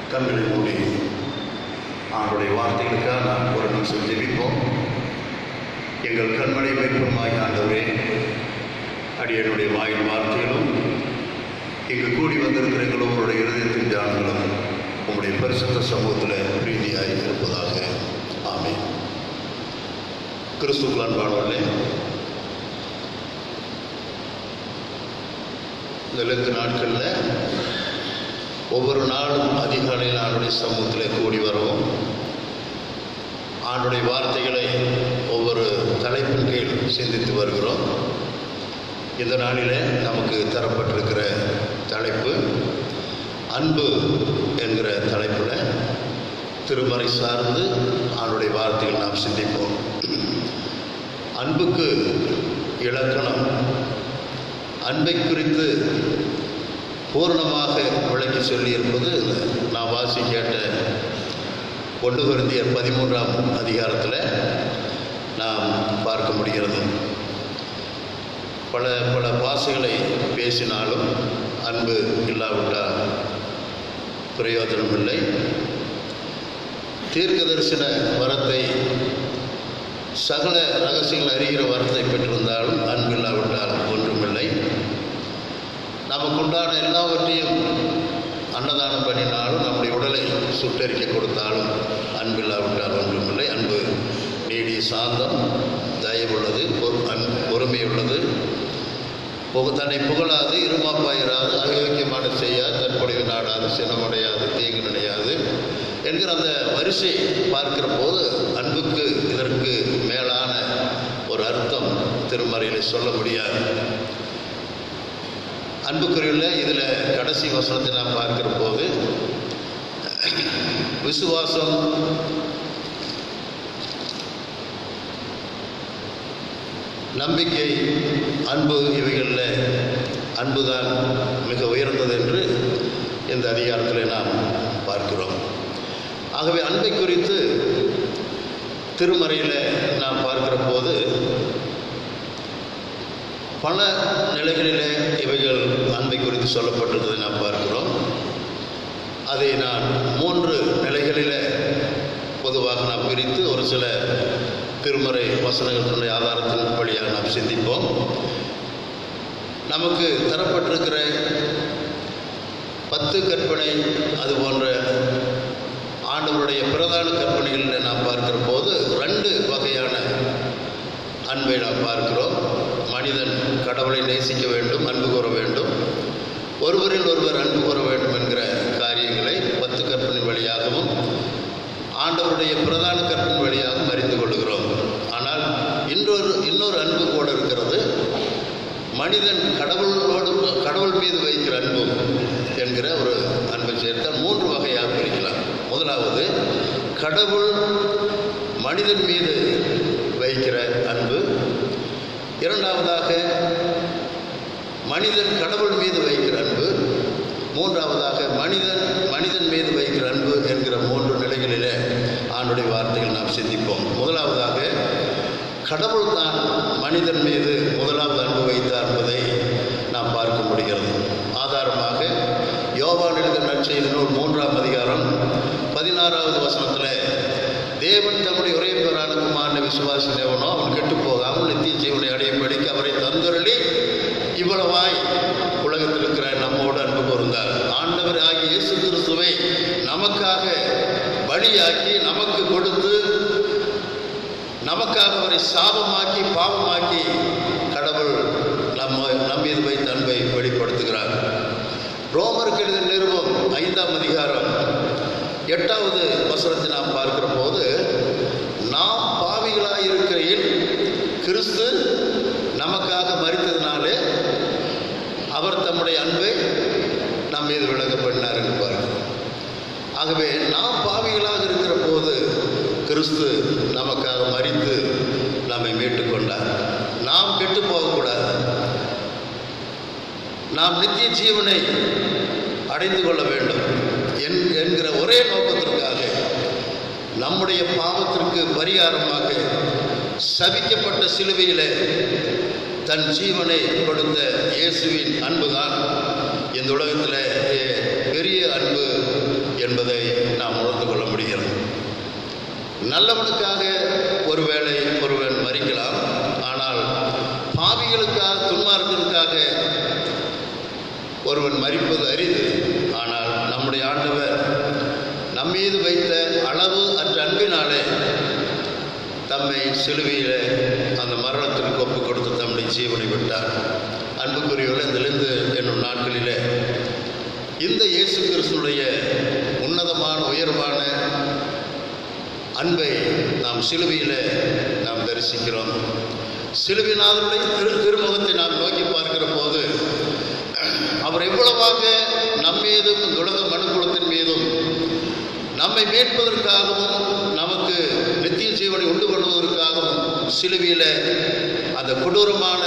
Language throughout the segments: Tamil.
கண்களை மூடி ஆண்டுடைய வார்த்தைகளுக்காக நாம் ஒரு நிமிஷம் ஜெபிப்போம் எங்கள் கண்மனை மேற்பமாய் ஆண்டவரே அடியனுடைய வாயின் வார்த்தைகளும் இங்கு கூடி வந்திருக்கிற எங்கள் உங்களுடைய இருதயத்தின் தியானங்களும் உங்களுடைய பரிசுத்த சமூகத்தில் பிரீதியாய் இருப்பதாக ஆமென் கிறிஸ்துக்கள் அன்பானவர்களே இந்த லெங்கு நாட்களில் ஒவ்வொரு நாளும் அதிகாலையில் ஆண்டுடைய சமூகத்தில் கூடி வரவும் ஆண்டுடைய வார்த்தைகளை ஒவ்வொரு தலைப்பின் கீழ் சிந்தித்து வருகிறோம் இந்த நாளில் நமக்கு தரப்பட்டிருக்கிற தலைப்பு அன்பு என்கிற தலைப்பில் திருமறை சார்ந்து ஆண்டுடைய வார்த்தைகள் நாம் சிந்திப்போம் அன்புக்கு இலக்கணம் அன்பை குறித்து பூர்ணமாக விளக்கி சொல்லியிருப்பது நான் வாசி கேட்ட ஒன்று வருந்தியர் பதிமூன்றாம் அதிகாரத்தில் நாம் பார்க்க முடிகிறது பல பல பாசைகளை பேசினாலும் அன்பு இல்லாவிட்டால் பிரயோஜனம் இல்லை தீர்க்க தரிசன வரத்தை சகல ரகசியங்கள் அறிகிற வரத்தை பெற்றிருந்தாலும் அன்பு இல்லாவிட்டால் ஒன்றுமில்லை நமக்குண்டான எல்லாவற்றையும் அன்னதானம் பண்ணினாலும் நம்முடைய உடலை சுட்டரிக்க கொடுத்தாலும் அன்பில்லாவிட்டால் ஒன்றுமில்லை அன்பு நீடிய சாந்தம் தயவுள்ளது பொறு அன் பொறுமையுள்ளது புக தன்னை புகழாது இருமாப்பாயிராது அயோக்கியமான செய்யாது தற்புடைய நாடாது சினமடையாது தீங்கு நினையாது என்கிற அந்த வரிசை பார்க்கிற போது அன்புக்கு இதற்கு மேலான ஒரு அர்த்தம் திருமறையில் சொல்ல முடியாது அன்புக்குறியுள்ள இதில் கடைசி வசனத்தை நாம் பார்க்கிற போது விசுவாசம் நம்பிக்கை அன்பு இவைகளில் அன்புதான் மிக உயர்ந்தது என்று இந்த அதிகாரத்தில் நாம் பார்க்கிறோம் ஆகவே அன்பை குறித்து திருமறையில் நாம் பார்க்கிற போது பல நிலைகளிலே இவைகள் அன்பை குறித்து சொல்லப்பட்டிருக்கிறதை நாம் பார்க்கிறோம் அதை நான் மூன்று நிலைகளில் பொதுவாக நாம் பிரித்து ஒரு சில திருமறை வசனங்களுடைய ஆதாரத்தின் வழியாக நாம் சிந்திப்போம் நமக்கு தரப்பட்டிருக்கிற பத்து கற்பனை அது போன்ற ஆண்டவருடைய பிரதான கற்பனைகளில் நாம் பார்க்கிற போது ரெண்டு வகையான அன்பை நாம் பார்க்கிறோம் மனிதன் கடவுளை நேசிக்க வேண்டும் அன்பு கூற வேண்டும் ஒருவரில் ஒருவர் அன்பு கூற வேண்டும் என்கிற காரியங்களை பத்து கற்பனை வழியாகவும் ஆண்டவருடைய பிரதான கற்பின் வழியாகவும் அறிந்து கொள்கிறோம் ஆனால் இன்னொரு இன்னொரு அன்பு கூட இருக்கிறது மனிதன் கடவுளோடு கடவுள் மீது வைக்கிற அன்பு என்கிற ஒரு அன்பை சேர்த்தால் மூன்று வகையாக பிரிக்கலாம் முதலாவது கடவுள் மனிதன் மீது வைக்கிற அன்பு இரண்டாவதாக மனிதன் கடவுள் மீது வைக்கிற அன்பு மூன்றாவதாக மனிதன் மனிதன் மீது வைக்கிற அன்பு என்கிற மூன்று நிலைகளிலே ஆண்டுடைய வார்த்தைகள் நாம் சிந்திப்போம் முதலாவதாக கடவுள் தான் மனிதன் மீது முதலாவது அன்பு வைத்தார் என்பதை நாம் பார்க்க முடிகிறது ஆதாரமாக யோவான் எழுத நற்செய்தி நூல் மூன்றாம் அதிகாரம் பதினாறாவது வசனத்தில் தேவன் தம்முடைய ஒரே பேரான குமாரனை விசுவாசி தேவனோ அவன் கெட்டு போகாமல் நித்திய ஜீவனை அடையும்படிக்கு அவரை தந்துரளி இவ்வளவாய் உலகத்தில் இருக்கிற நம்மோடு அன்பு கூர்ந்தார் ஆண்டவர் ஆகிய இயேசு கிறிஸ்துவை நமக்காக பலியாக்கி நமக்கு கொடுத்து நமக்காக அவரை சாபமாக்கி பாவமாக்கி கடவுள் நம்ம நம்மீது வைத்த அன்பை வெளிப்படுத்துகிறார் ரோமருக்கு எழுதிய நிறுவம் ஐந்தாம் அதிகாரம் எட்டாவது வசனத்தை நாம் பார்க்கிற போது நாம் பாவிகளாக இருக்கிறேன் கிறிஸ்து நமக்காக மறித்ததினாலே அவர் தம்முடைய அன்பை நம் மீது விளங்க பண்ணார் என்று பார்க்கிறோம் ஆகவே நாம் பாவிகளாக இருக்கிற போது கிறிஸ்து நமக்காக மறித்து நம்மை மீட்டுக் கொண்டார் நாம் கெட்டு போகக்கூடாது நாம் நித்திய ஜீவனை அடைந்து கொள்ள வேண்டும் என் என்கிற ஒரே நோக்கத்திற்காக நம்முடைய பாவத்திற்கு பரிகாரமாக சபிக்கப்பட்ட சிலுவையிலே தன் ஜீவனை கொடுத்த இயேசுவின் அன்புதான் இந்த உலகத்தில் பெரிய அன்பு என்பதை நாம் உணர்ந்து கொள்ள முடிகிறது நல்லவனுக்காக ஒருவேளை ஒருவன் மறிக்கலாம் ஆனால் பாவிகளுக்காக துன்மார்க்கனுக்காக ஒருவன் மறிப்பது அரிது ஆனால் நம்முடைய ஆண்டவர் நம்மீது வைத்த அளவு அற்ற அன்பினாலே தம்மை சிலுவையில் அந்த மரணத்திற்கு ஒப்பு கொடுத்து தம்முடைய ஜீவனை விட்டார் அன்புக்குரியவர்கள் இந்த லிந்து என்னும் நாட்களிலே இந்த இயேசு கிறிஸ்துடைய உன்னதமான உயர்வான அன்பை நாம் சிலுவையில் நாம் தரிசிக்கிறோம் சிலுவிநாதருடைய திரு திருமுகத்தை நாம் நோக்கி பார்க்கிற போது அவர் எவ்வளவாக நம் மீதும் இந்த உலக மனுக்குலத்தின் மீதும் நம்மை மீட்பதற்காகவும் நமக்கு நித்திய ஜீவனை உண்டு பண்ணுவதற்காகவும் சிலுவையில் அந்த கொடூரமான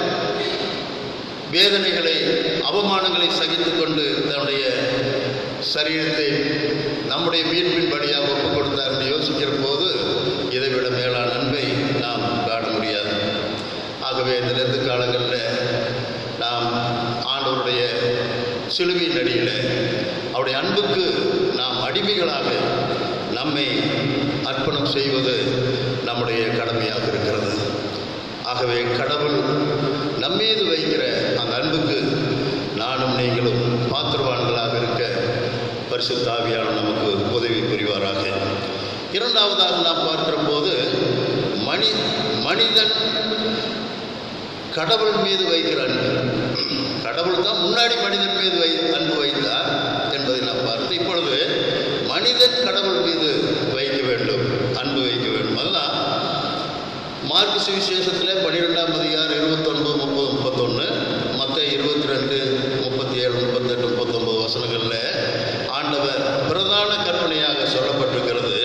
வேதனைகளை அவமானங்களை சகித்து கொண்டு தன்னுடைய சரீரத்தை நம்முடைய மீட்பின்படியாக ஒப்பு கொடுத்தார் என்று யோசிக்கிற போது இதைவிட மேலான அன்பை நாம் காண முடியாது ஆகவே இந்த நெருத்து காலங்களில் நாம் ஆண்டவருடைய சிலுவையின் அடியில் அவருடைய அன்புக்கு நாம் அடிமைகளாக நம்மை அர்ப்பணம் செய்வது நம்முடைய கடமையாக இருக்கிறது ஆகவே கடவுள் நம்மீது வைக்கிற அந்த அன்புக்கு நானும் நீங்களும் பாத்திரவான்களாக இருக்க பரிசுத்தாவியான நமக்கு உதவி புரிவாராக இரண்டாவதாக நாம் பார்க்கிற போது மனி மனிதன் கடவுள் மீது வைக்கிற அன்பு கடவுள் தான் முன்னாடி மனிதன் மீது வை அன்பு வைத்தார் என்பதை நாம் பார்த்து இப்பொழுது மனிதன் கடவுள் மீது வைக்க வேண்டும் அன்பு வைக்க வேண்டும் அதுதான் மார்க் சுவிசேஷத்தில் பன்னிரெண்டாம் அதிகாரம் இருபத்தொன்பது முப்பது முப்பத்தொன்று மற்ற இருபத்தி ரெண்டு முப்பத்தி ஏழு முப்பத்தெட்டு முப்பத்தொன்பது வசனங்களில் ஆண்டவர் பிரதான கற்பனையாக சொல்லப்பட்டிருக்கிறது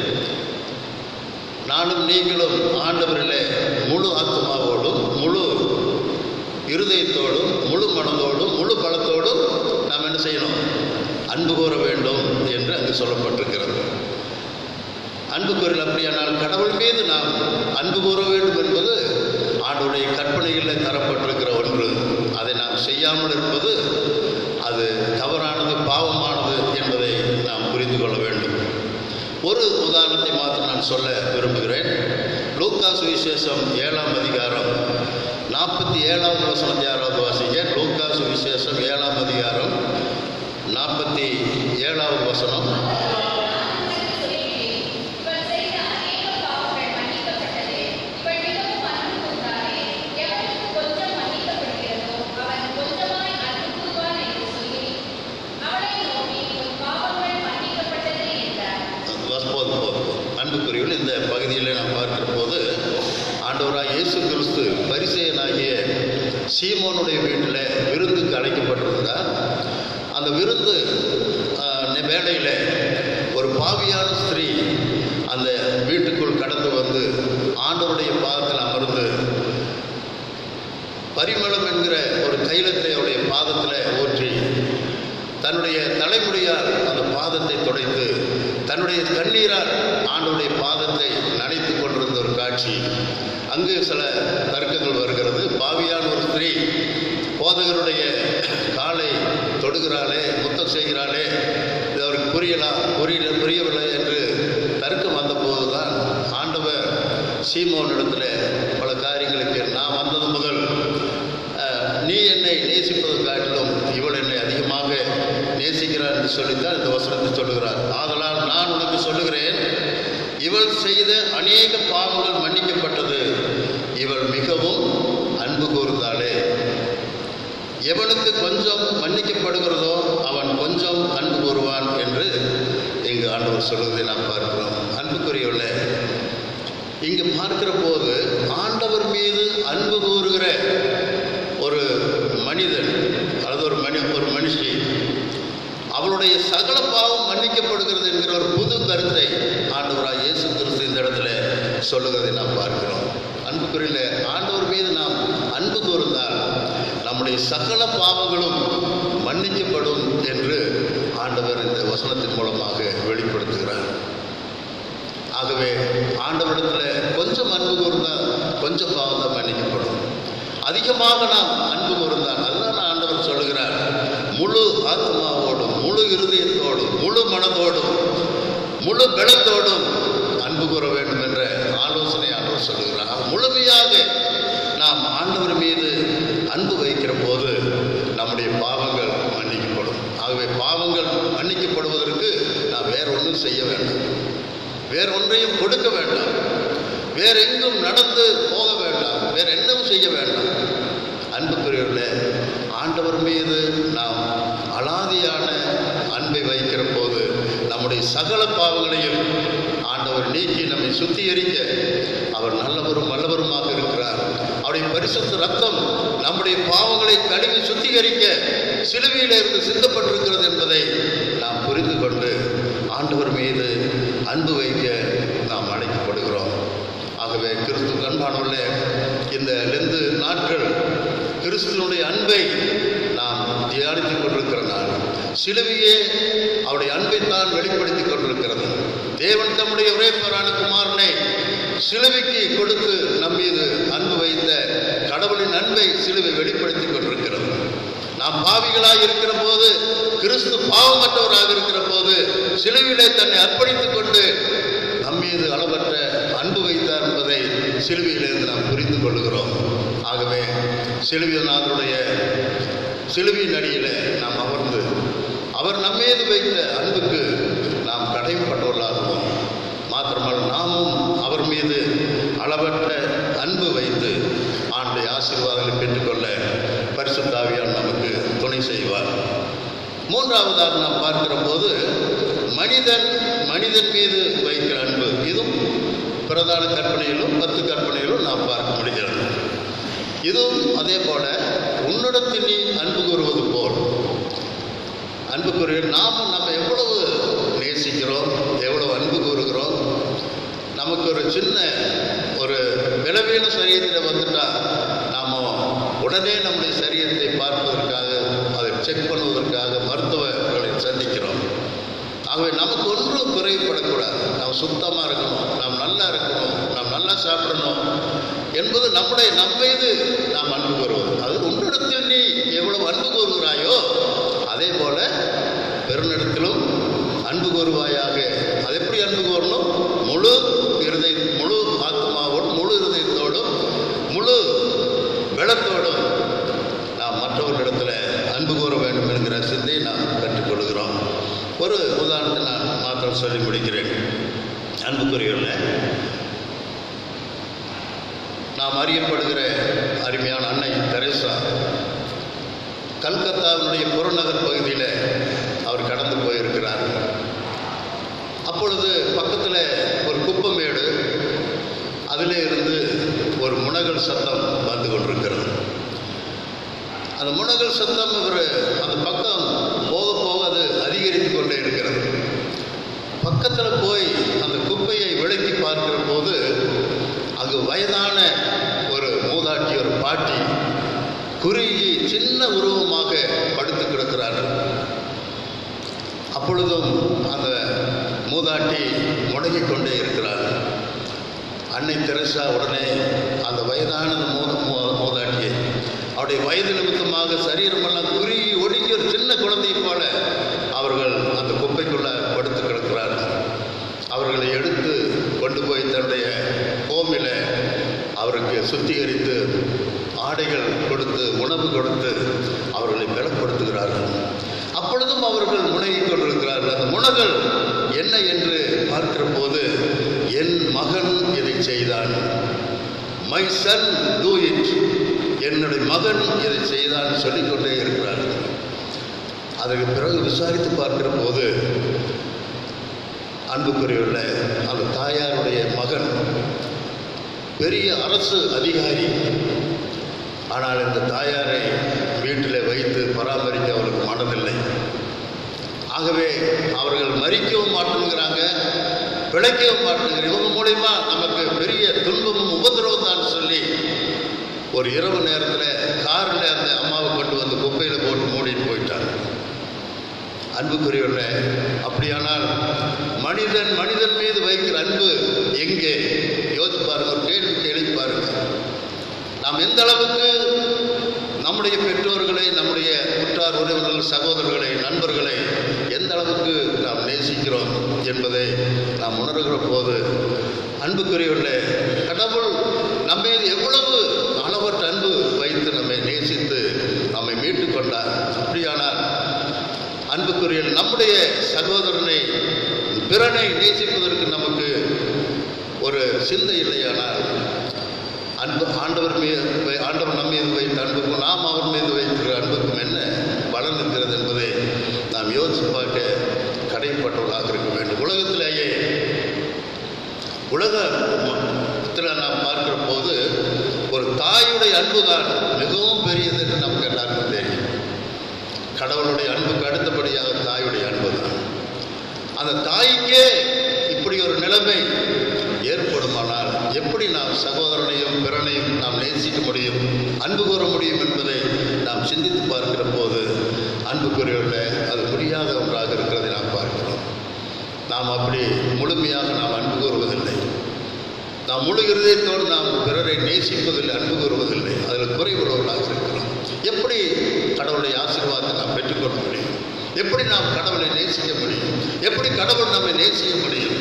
நானும் நீங்களும் ஆண்டவரிலே முழு ஆத்மாவோடும் முழு இருதயத்தோடும் முழு மனதோடும் முழு பலத்தோடும் நாம் என்ன செய்யணும் அன்பு கூற வேண்டும் என்று அங்கு சொல்லப்பட்டிருக்கிறது அன்பு கூறல் அப்படியானால் கடவுள் மீது நாம் அன்பு கூற வேண்டும் என்பது ஆண்டுடைய கற்பனைகளில் தரப்பட்டிருக்கிற ஒன்று அதை நாம் செய்யாமல் இருப்பது அது தவறானது பாவமானது என்பதை நாம் புரிந்து கொள்ள வேண்டும் ஒரு உதாரணத்தை மாத்திரம் நான் சொல்ல விரும்புகிறேன் லூக்கா சுவிசேஷம் ஏழாம் அதிகாரம் நாற்பத்தி ஏழாவது வசனத்தை யாராவது வாசிங்க லூக்கா சுவிசேஷம் ஏழாம் அதிகாரம் நாற்பத்தி ஏழாவது வசனம் இவன் செய்த அநேக பாவங்கள் மன்னிக்கப்பட்டது இவன் மிகவும் அன்பு கூர்ந்தானே எவனுக்கு கொஞ்சம் மன்னிக்கப்படுகிறதோ அவன் கொஞ்சமாய் அன்பு கூர்வான் என்று சொல்லி அவளை நோக்கி உன் பாவங்கள் மன்னிக்கப்பட்டது என்றார் பஸ் போதும் போதும் போதும். அன்புக்குரியவர்கள் இந்த பகுதியில் நாம் பார்க்கிற போது ஆண்டவராக இயேசு கிறிஸ்து பரிசேயனாகிய சீமோனுடைய வீட்டில் விருந்துக்கு அழைக்கப்பட்டிருந்தார் அந்த விருந்து வேலையில் ஒரு பாவியான ஸ்திரீ அந்த வீட்டுக்குள் கடந்து வந்து ஆண்டவருடைய பாதத்தில் அமர்ந்து பரிமளம் என்கிற ஒரு தைலத்தை அவருடைய பாதத்தில் ஊற்றி தன்னுடைய தலைமுடியால் அந்த பாதத்தை துடைத்து தன்னுடைய கண்ணீரால் ஆண்டவருடைய பாதத்தை நனைத்து கொண்டிருந்த ஒரு காட்சி அங்கு சில தர்க்கங்கள் வருகிறது பாவியான ஒரு ஸ்திரீ போதகருடைய காலை தொடுகிறாளே முத்தம் செய்கிறாளே இது அவருக்கு புரியலாம் புரியல புரியவில்லை என்று தர்க்கம் வந்தபோது தான் ஆண்டவர் சீமோனிடத்தில் பல காரியங்களுக்கு நான் வந்தது முதல் அஹ், நீ என்னை நேசிப்பதை காட்டிலும் இவள் என்னை அதிகமாக நேசிக்கிறார் என்று சொல்லித்தான் இந்த வசனத்தை சொல்லுகிறார் ஆதலால் நான் உனக்கு சொல்லுகிறேன் இவள் செய்த அநேக பாவங்கள் மன்னிக்கப்பட்டது இவள் மிகவும் அன்பு கூர்ந்தாளே எவனுக்கு கொஞ்சம் மன்னிக்கப்படுகிறதோ அவன் கொஞ்சம் அன்பு கூறுவான் என்று இங்கு ஆண்டவர் சொல்வதை நாம் பார்க்கிறோம் அன்புக்குரியவர்களே இங்கு பார்க்கிற போது ஆண்டவர் மீது அன்பு கூறுகிற ஒரு மனிதன் அல்லது ஒரு மனி ஒரு மனுஷி அவளுடைய சகல பாவம் மன்னிக்கப்படுகிறது என்கிற ஒரு புது கருத்தை ஆண்டவராக இயேசு கிறிஸ்து இந்த இடத்துல சொல்லுகிறதை நாம் பார்க்கிறோம் அன்புக்குரிய ஆண்டவர் மீது நாம் அன்பு கூர்ந்தால் நம்முடைய சகல பாவங்களும் மன்னிக்கப்படும் என்று ஆண்டவர் இந்த வசனத்தின் மூலமாக வெளிப்படுத்துகிறார் ஆகவே ஆண்டவரிடத்தில் கொஞ்சம் அன்பு கூர்ந்தால் கொஞ்சம் பாவம் தான் மன்னிக்கப்படும் அதிகமாக நாம் அன்பு கூர்ந்தால் அதுதான் ஆண்டவர் சொல்லுகிறார் முழு ஆத்மாவோடும் முழு இருதயத்தோடும் முழு மனதோடும் முழு பலத்தோடும் அன்பு கூற வேண்டும் என்ற ஆலோசனை ஆண்டவர் சொல்லுகிறார் ஆக முழுமையாக நாம் ஆண்டவர் மீது அன்பு வைக்கிற போது நம்முடைய பாவங்கள் மன்னிக்கப்படும் ஆகவே பாவங்கள் மன்னிக்கப்படுவதற்கு நாம் வேற ஒன்றும் செய்ய வேண்டாம் வேற ஒன்றையும் கொடுக்க வேண்டாம் வேற எங்கும் நடந்து போக வேண்டாம் வேற என்னவும் செய்ய வேண்டாம் அன்புக்குரியவர்களே ஆண்டவர் மீது நாம் அலாதியான அன்பை வைக்கிற போது நம்முடைய சகல பாவங்களையும் ஆண்டவர் நீக்கி நம்மை சுத்திகரிக்க அவர் நல்லவரும் வல்லவருமாக இருக்கிறார் அவருடைய பரிசுத்த ரத்தம் நம்முடைய பாவங்களை கழுவி சுத்திகரிக்க சிலுவையில் இருந்து சிந்தப்பட்டிருக்கிறது என்பதை நாம் புரிந்து கொண்டு ஆண்டவர் மீது அன்பு வைக்க நாம் அழைக்கப்படுகிறோம் ஆகவே கிறிஸ்து கண்பானுள்ள இந்த லெந்து நாட்கள் கிறிஸ்துவனுடைய அன்பை நாம் தியானித்துக் கொண்டிருக்கிற நாள் சிலுவையே அவருடைய அன்பைத்தான் வெளிப்படுத்திக் கொண்டிருக்கிறது தேவன் தம்முடைய ஒரே பேரான குமாரனை சிலுவைக்கு கொடுத்து நம் மீது அன்பு வைத்த கடவுளின் அன்பை சிலுவை வெளிப்படுத்திக் கொண்டிருக்கிறது நாம் பாவிகளாய் இருக்கிற போது கிறிஸ்து பாவமற்றவராக இருக்கிற போது சிலுவிலே தன்னை அர்ப்பணித்துக் கொண்டு நம் மீது அளவற்ற அன்பு வைத்தார் என்பதை சிலுவையிலிருந்து நாம் புரிந்து கொள்கிறோம் ஆகவே சிலுவியநாதருடைய சிலுவையின் அடியிலே நாம் அமர்ந்து அவர் நம்மீது வைத்த அன்புக்கு நாம் கடமைப்பட்டவர்களாகவும் மாத்திரமல்ல நாமும் அவர் மீது அளவற்ற அன்பு வைத்து ஆண்டுடைய ஆசீர்வாதங்களை பெற்றுக்கொள்ள பரிசுத்தாவியால் நமக்கு துணை செய்வார் மூன்றாவதாக நாம் பார்க்கிற போது மனிதன் மனிதன் மீது வைக்கிற அன்பு இதுவும் பிரதான கற்பனையிலும் பத்து கற்பனையிலும் நாம் பார்க்க முடிகிறது இதுவும் அதே போல உன்னிடத்தில் நீ அன்பு கூறுவது போல் அன்புக்குரிய நாமும் நம்ம எவ்வளவு நேசிக்கிறோம் எவ்வளவு அன்பு கூறுகிறோம் நமக்கு ஒரு சின்ன ஒரு விளவீன சரீரத்தில் வந்துட்டா நாம் உடனே நம்முடைய சரீரத்தை பார்ப்பதற்காக அதை செக் பண்ணுவதற்காக மருத்துவர்களை சந்திக்கிறோம் ஆகவே நமக்கு ஒன்றும் குறைபடக்கூடாது நாம் சுத்தமாக இருக்கணும் நாம் நல்லா இருக்கணும் நாம் நல்லா சாப்பிடணும் என்பது நம்முடைய நம்ம மீது நாம் அன்பு கூறுவது அது உன்னிடத்தில் நீ எவ்வளவு அன்பு கூறுகிறாயோ அதே போல பெருநிடத்திலும் அன்பு கூறுவாயாக அது எப்படி அன்பு கூறணும் முழு இருதய முழு ஆத்மாவோடும் முழு இருதயத்தோடும் முழு வெளத்தோடும் நாம் மற்றவர்களிடத்தில் அன்பு கூற வேண்டும் என்கிற சிந்தையை நாம் கற்றுக்கொள்கிறோம் ஒரு உதாரணத்தை நான் மாத்திரம் சொல்லி முடிக்கிறேன் அன்புக்குரியவர்களே நாம் அறியப்படுகிற அருமையான அன்னை தெரேசா கல்கத்தாவினுடைய புறநகர் பகுதியில் அவர் கடந்து போயிருக்கிறார் அப்பொழுது பக்கத்தில் ஒரு குப்பமேடு அதிலே இருந்து ஒரு முனகல் சத்தம் வந்து கொண்டிருக்கிறது அந்த முனகல் சத்தம் இவர் அந்த பக்கம் போக போக அது அதிகரித்து கொண்டே இருக்கிறது பக்கத்தில் போய் அந்த குப்பையை விளக்கி பார்க்கிற போது அங்கு வயதான ஒரு மூதாட்டி ஒரு பாட்டி குறுகி சின்ன உருவமாக படுத்து கிடக்கிறார்கள் அப்பொழுதும் அந்த மூதாட்டி முடங்கிக் கொண்டே இருக்கிறார் அன்னை தெரசா உடனே அந்த வயதான மூத மூ- மூதாட்டியை அவருடைய வயது நிமித்தமாக சரீரமெல்லாம் குறுகி ஒடுங்கி ஒரு சின்ன குழந்தையைப் போல அவர்கள் அந்த குப்பைக்குள்ள படுத்து கிடக்கிறார்கள் அவர்களை எடுத்து கொண்டு போய் தன்னுடைய ஹோமில் அவருக்கு சுத்திகரித்து ஆடைகள் கொடுத்து உணவு கொடுத்து அவர்களை பலப்படுத்துகிறார்கள் அப்பொழுதும் அவர்கள் முனகிக் கொண்டிருக்கிறார்கள் அந்த முனகல் என்ன என்று பார்க்கிற போது என் மகன் இதை செய்தான் மை சன் டூ இட் என்னுடைய மகன் இதை செய்தான் சொல்லிக்கொண்டே இருக்கிறார்கள் அதற்கு பிறகு விசாரித்து பார்க்கிற போது அன்புக்குரியவுள்ள அந்த தாயாருடைய மகன் பெரிய அரசு அதிகாரி ஆனால் இந்த தாயாரை வீட்டில் வைத்து பராமரிக்க அவருக்கு மனதில்லை ஆகவே அவர்கள் மறிக்கவும் மாட்டேங்கிறாங்க பிழைக்கவும் மாட்டேங்கிற இவங்க மூலியமா நமக்கு பெரிய துன்பமும் உபதிரவம் தான் சொல்லி ஒரு இரவு நேரத்தில் காரில் அந்த அம்மாவை கொண்டு வந்து குப்பையில் போட்டு மூடிட்டு போயிட்டாங்க அன்புக்குரியவர்களே அப்படியானால் மனிதன் மனிதன் மீது வைக்கிற அன்பு எங்கே யோசிச்சு பாருங்க ஒரு கேள்வி கேள்வி பாருங்க நாம் எந்த அளவுக்கு நம்முடைய பெற்றோர்களை நம்முடைய உற்றார் உறவினர்கள் சகோதரர்களை நண்பர்களை அளவுக்கு நாம் நேசிக்கிறோம் என்பதை நாம் உணர்கிற போது அன்புக்குரியவர்களே கடவுள் நம்ம மீது எவ்வளவு அளவற்ற அன்பு வைத்து நம்மை நேசித்து நம்மை மீட்டு கொண்டார் அப்படியானால் அன்புக்குரிய நம்முடைய சகோதரனை பிறனை நேசிப்பதற்கு நமக்கு ஒரு சிந்தை இல்லையானால் அன்பு ஆண்டவர் மீது ஆண்டவர் நம் மீது வைத்த அன்புக்கும் நாம் அவர் மீது வைத்திருக்கிற அன்புக்கும் என்ன பலன் இருக்கிறது என்பதை நாம் யோசித்து பார்க்க கடைப்பட்டவர்களாக இருக்க வேண்டும் உலகத்திலேயே உலகத்தில் நாம் பார்க்கிற போது ஒரு தாயுடைய அன்புதான் மிகவும் பெரியது என்று நமக்கு எல்லாருக்கும் தெரியும் கடவுளுடைய அன்புக்கு அடுத்தபடியாக தாயுடைய அன்பு தான் அந்த தாய்க்கே இப்படி ஒரு நிலைமை ஏற்படுமானால் எப்படி நாம் சகோதரனையும் பிறனையும் நாம் நேசிக்க முடியும் அன்பு கூற முடியும் என்பதை நாம் சிந்தித்து பார்க்கிற போது அன்புக்குரியவர்களே அது முடியாத ஒன்றாக இருக்கிறதை நாம் பார்க்கிறோம் நாம் அப்படி முழுமையாக நாம் அன்பு கூறுவதில்லை நாம் முழு இருதயத்தோடு நாம் பிறரை நேசிப்பதில்லை அன்பு கூறுவதில்லை அதில் குறைவுள்ளவர்களாக இருக்கிறோம் எப்படி கடவுளுடைய ஆசீர்வாதத்தை நாம் பெற்றுக்கொள்ள முடியும் எப்படி நாம் கடவுளை நேசிக்க முடியும் எப்படி கடவுள் நம்மை நேசிக்க முடியும்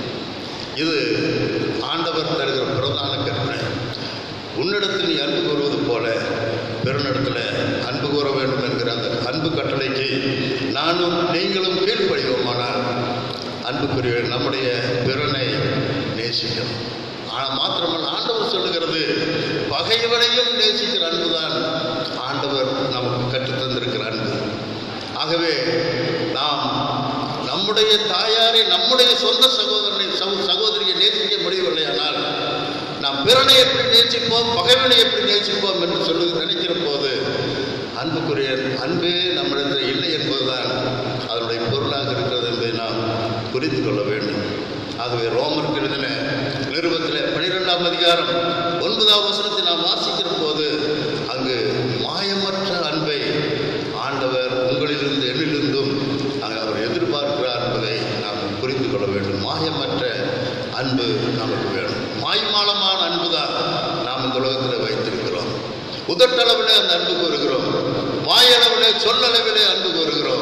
இது ஆண்டவர் தருகிற பிரதான கற்பனை உன்னிடத்தில் நீ அன்பு கூறுவது போல பிறனிடத்தில் அன்பு கூற வேண்டும் என்கிற அந்த அன்பு கட்டளைக்கு நானும் நீங்களும் கீழ்ப்படிவோமானால் அன்புக்குரிய நம்முடைய பிறனை நேசிக்கணும் ஆனால் மாத்திரமல்ல ஆண்டவர் சொல்லுகிறது பகைவனையும் நேசிக்கிற அன்புதான் ஆண்டவர் நமக்கு கற்றுத்தந்திருக்கிற அன்பு ஆகவே நாம் நம்முடைய தாயாரை நம்முடைய சொந்த சகோதரனை சகோ- சகோதரியை நேசிக்க முடியவில்லையானால் நாம் பிறனை எப்படி நேசிப்போம் பகைவனை எப்படி நேசிப்போம் என்று சொல்லி நினைக்கிற போது அன்புக்குரிய அன்பே நம்மிடத்தில் இல்லை என்பதுதான் அதனுடைய பொருளாக இருக்கிறது என்பதை நாம் புரிந்து கொள்ள வேண்டும் ஆகவே ரோமருக்கு எழுதின நிருபத்தில் பனிரெண்டாம் அதிகாரம் ஒன்பதாம் வசனத்தை நாம் வாசிக்கிற போது அங்கு மாயமற்ற அன்பை ஆண்டவர் உங்களிலிருந்து என்னிலிருந்தும் அங்கு அவர் எதிர்பார்க்கிறார் என்பதை நாம் புரிந்து கொள்ள வேண்டும் மாயமற்ற அன்பு நமக்கு வேணும் மாய்மாலமான அன்பு தான் நாம் இந்த உலகத்தில் வைத்திருக்கிறோம் உதட்டளவிலே அந்த அன்பு கூறுகிறோம் வாயளவிலே சொல்லளவிலே அன்பு கூறுகிறோம்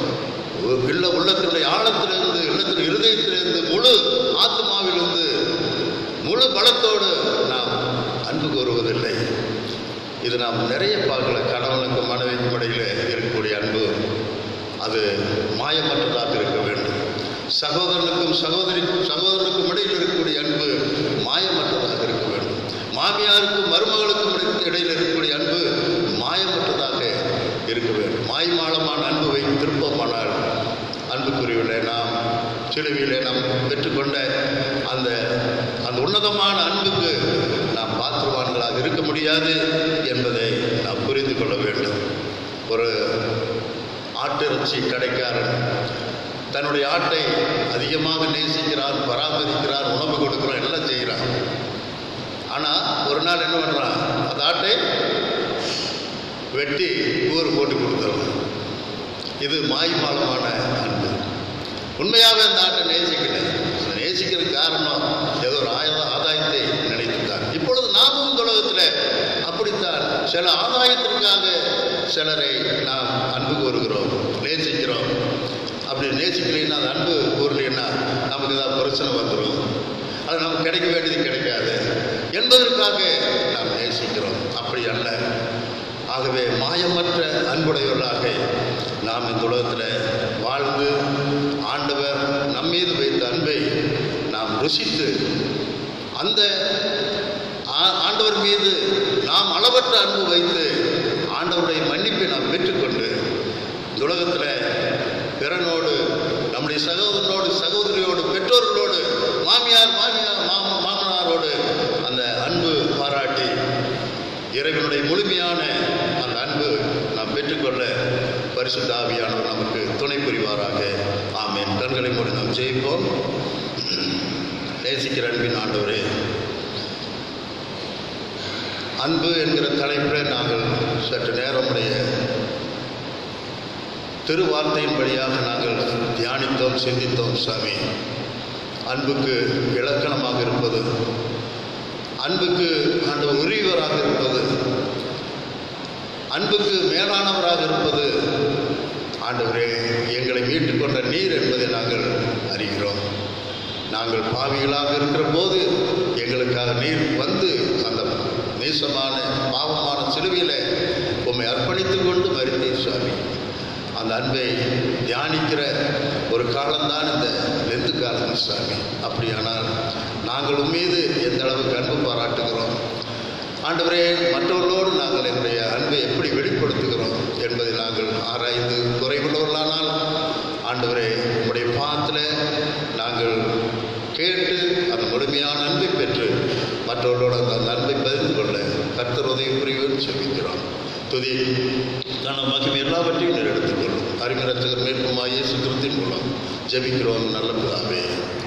இல்ல உள்ளத்தினுடைய ஆழத்திலிருந்து உள்ளத்தின் இருதயத்திலிருந்து முழு ஆத்மாவிலிருந்து முழு பலத்தோடு நாம் அன்பு கூறுவதில்லை இது நாம் நிறைய பார்க்கலாம் கணவனுக்கும் மனைவிக்கும் இடையிலே இருக்கக்கூடிய அன்பு அது மாயமற்றதாக இருக்க வேண்டும் சகோதரனுக்கும் சகோதரிக்கும் சகோதரனுக்கும் இடையில் இருக்கக்கூடிய அன்பு மாயமற்றதாக இருக்க வேண்டும் மாமியாருக்கும் மருமகளுக்கும் இடை- இடையில் இருக்கக்கூடிய அன்பு மாயமற்றதாக இருக்க வேண்டும் மாய்மாலமான அன்பு வைத்திருப்போமானால் அன்புக்குரியவில்லை நாம் சிலுவையிலே நாம் பெற்றுக்கொண்ட அந்த அந்த உன்னதமான அன்புக்கு நாம் பாத்திரவான்களாக இருக்க முடியாது என்பதை நாம் புரிந்து கொள்ள வேண்டும் ஒரு ஆட்டிறைச்சி கடைக்காரன் தன்னுடைய ஆட்டை அதிகமாக நேசிக்கிறார் பராமரிக்கிறார் உணவு கொடுக்கிறார் எல்லாம் செய்கிறார் ஆனால் ஒரு நாள் என்ன பண்ணுறான் அந்த ஆட்டை வெட்டி கூறு போட்டு கொடுத்துறான் இது மாய்மாலமான அன்பு உண்மையாகவே அந்த ஆட்டை நேசிக்கல அந்த நேசிக்கிற காரணம் ஏதோ ஒரு ஆயுத ஆதாயத்தை நினைத்துத்தான் இப்பொழுது நாமும் இந்த உலகத்தில் அப்படித்தான் சில ஆதாயத்திற்காக சிலரை நாம் அன்பு கூறுகிறோம் நேசிக்கிறோம் அப்படி நேசிக்கலைன்னா அந்த அன்பு கூறலைன்னா நமக்கு ஏதாவது பிரச்சனை வந்துடும் அது நமக்கு கிடைக்க வேண்டியது கிடைக்காது என்பதற்காக நாம் நேசிக்கிறோம் அப்படி அல்ல ஆகவே மாயமற்ற அன்புடையவர்களாக நாம் இந்த உலகத்தில் வாழ்ந்து ஆண்டவர் நம் மீது வைத்த அன்பை நாம் ருசித்து அந்த ஆ- ஆண்டவர் மீது நாம் அளவற்ற அன்பு வைத்து ஆண்டவருடைய மன்னிப்பை நாம் பெற்றுக்கொண்டு இந்த உலகத்தில் பிறனோடு நம்முடைய சகோதரனோடு சகோதரியோடு பெற்றோர்களோடு மாமியார் மாமியார் மாம மாமனாரோடு அந்த அன்பு பாராட்டி இறைவனுடைய முழுமையான அந்த அன்பு நாம் பெற்றுக்கொள்ள பரிசுத்த ஆவியானவர் நமக்கு துணை புரிவாராக ஆமென் கண்களை மூடி நாம் ஜெயிப்போம் நேசிக்கிற அன்பின் ஆண்டவரே அன்பு என்கிற தலைப்பில் நாங்கள் சற்று நேரமுடைய திருவார்த்தையின்படியாக நாங்கள் தியானித்தோம் சிந்தித்தோம் சாமி அன்புக்கு இலக்கணமாக இருப்பது அன்புக்கு ஆண்டவர் உரியவராக இருப்பது அன்புக்கு மேலானவராக இருப்பது ஆண்டவரே எங்களை மீட்டுக் கொண்ட நீர் என்பதை நாங்கள் அறிகிறோம் நாங்கள் பாவிகளாக இருக்கிற போது எங்களுக்காக நீர் வந்து அந்த நேசமான பாவமான சிலுவையில் உம்மை அர்ப்பணித்துக் கொண்டு மறித்தீர் சுவாமி அந்த அன்பை தியானிக்கிற ஒரு காலம்தான் இந்த லெந்து காலம் சுவாமி அப்படியானால் நாங்கள் உம்மீது எந்த அளவுக்கு அன்பு பாராட்டுகிறோம் ஆண்டவரே மற்றவர்களோடு நாங்கள் எங்களுடைய அன்பை எப்படி வெளிப்படுத்துகிறோம் என்பதை நாங்கள் ஆராய்ந்து குறைவுள்ளவர்களானால் ஆண்டவரே உங்களுடைய பாத்தில் நாங்கள் கேட்டு அந்த முழுமையான அன்பை பெற்று மற்றவர்களோடு அந்த அன்பை பகிர்ந்து கொள்ள கர்த்தர் உதவி புரிவோம் சொல்லிக்கிறோம் துதி கன மகிமை எல்லாவற்றையும் நீர் எடுத்துக்கொள்ளும் அறிஞரச்சகர் மேற்குமா இயேசு கிறிஸ்தின் மூலம் ஜெபிக்கிறோம் நல்ல பிதாவே